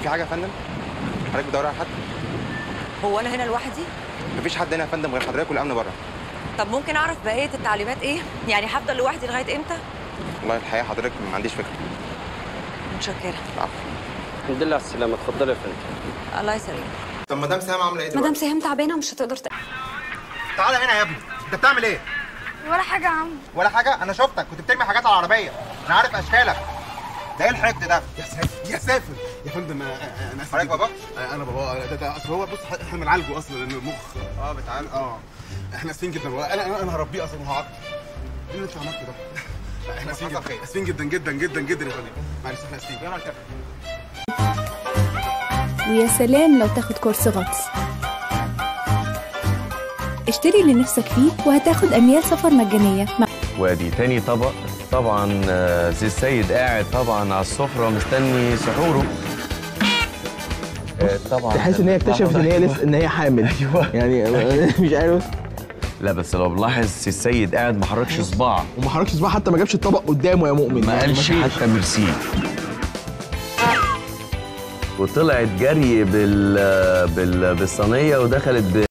في حاجه يا فندم حضرتك بتدور على حد هو انا هنا لوحدي مفيش حد هنا يا فندم غير حضرتك والامن بره طب ممكن اعرف بقيه التعليمات ايه يعني هفضل لوحدي لغايه امتى والله الحقيقه حضرتك ما عنديش فكره متشكره العفو الحمد لله على السلامة اتفضل يا فندم الله يسلمك طب مدام سام عامله ايه مدام دلوقتي سهام تعبانه ومش هتقدر ت... تعالى هنا يا ابني انت بتعمل ايه ولا حاجة يا عم ولا حاجه انا شفتك كنت بترمي حاجات على العربيه انا عارف اشكالك ده ايه الحقد ده يا ساتر يا ساتر يا فندم انا انا اسف حضرتك جداً. بابا؟ انا بابا ده, ده اصل هو بص احنا بنعالجه اصلا لان المخ اه بتعالى اه احنا اسفين جدا والله. انا انا انا هربيه اصلا وهعاقبه ايه اللي انت عملته ده؟ لا احنا اسفين حصل جدا خير. اسفين جدا جدا جدا جدا يا فندم معلش احنا اسفين يلا نكمل ويا سلام لو تاخد كورس غطس اشتري اللي نفسك فيه وهتاخد أميال سفر مجانية مع وادي تاني طبق طبعا آه، سي السيد قاعد طبعا على السفرة مستني سحوره آه، طبعا تحس ان هي اكتشفت ان هي لسه ان هي حامل ايوه يعني مش عارف لا بس لو بلاحظ سي السيد قاعد ما حركش صباع وما حركش صباع حتى ما جابش الطبق قدامه يا مؤمن ما يعني قالش مفيش. حتى ميرسي وطلعت جري بال... بال... بالصينيه ودخلت ب...